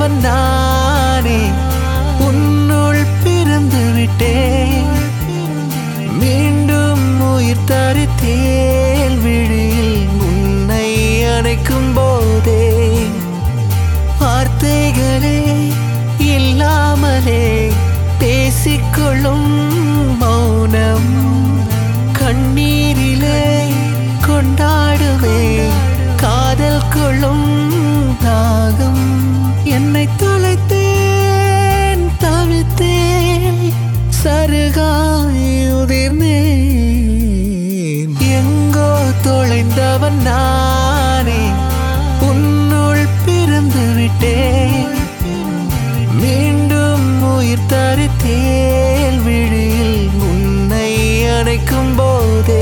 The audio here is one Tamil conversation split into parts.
தொலைந்தவன் நானே உன்னுள் பிறந்து விட்டேன் மீண்டும் உயிர் தருத்தேல் விழியில் உன்னை அணைக்கும் போதே வார்த்தைகளே இல்லாமலே பேசிக்கொள்ளும் மௌனம் கண்ணீரிலே கொண்டாடுவே காதல் கொள்ளும் தாகம் என்னை தொலைத்தேன் தவித்தேன் சருகாய் உதிர்ந்தேன் எங்கோ தொலைந்தவன் நானே உன்னுள் பிறந்து விட்டேன் மீண்டும் உயிர் தருத்தேல் விழியில் உன்னை அணைக்கும் போதே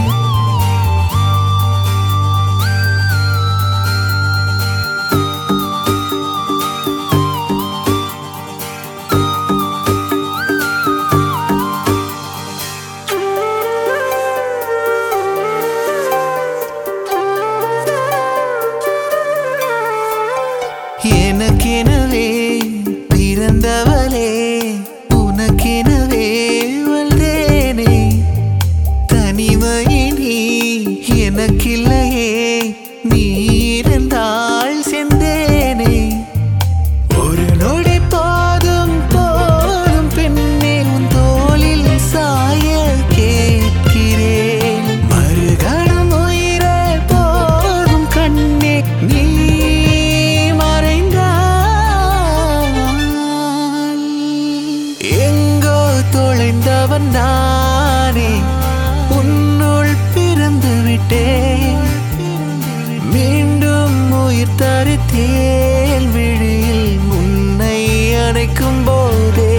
எனக்கெனவே பிறந்தவளே உனக்கெனவே வந்தேனே தனிமையினி எனக்கில்லையே நீ இருந்தால் செந்தேனே ஒரு நொடி போதும் போதும் பெண்ணே உன் தோளில் சாய கேட்கிறேன் மறுகணம் உயிரே போதும் கண்ணே நீ மறைந்தால் எங்கோ தொலைந்தவன் நானே உன்னுள் பிறந்து விட்டேன் மீண்டும் உயிர் தருத்தேல் விழியில் உன்னை அணைக்கும் போதே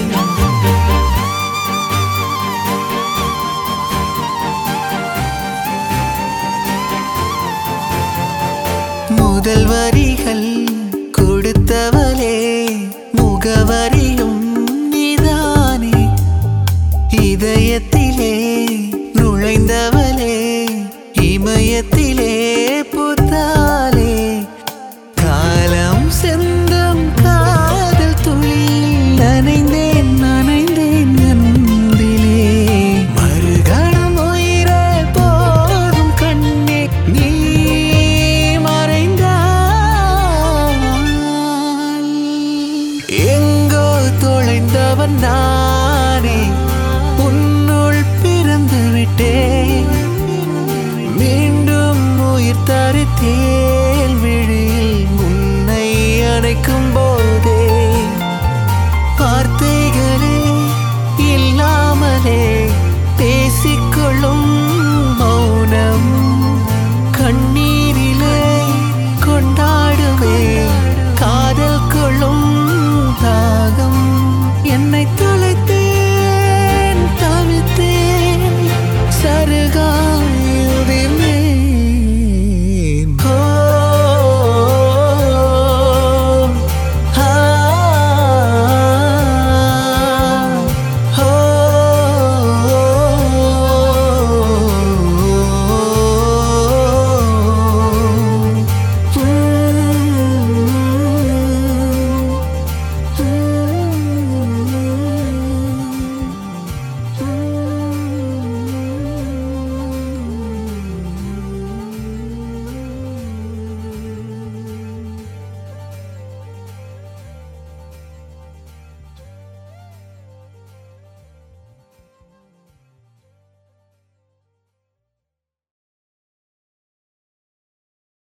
முதல் வரிகள் கொடுத்தவளே முகவரியும் நீதானே இதயத்திலே நுழைந்தவளே இமயத்திலே புத்தாலே காலம் செந்தும் காதல் துளியில் நனைந்தேன் நனைந்தேன் அன்பிலே மறுகணம் உயிரே போதும் கண்ணே நீ மறைந்தால் எங்கோ தொலைந்தவன் நானே உன்னுள் பிறந்து விட்டேன் மீண்டும் உயிர் தருத்தேல் விழியில் உன்னை அணைக்கும்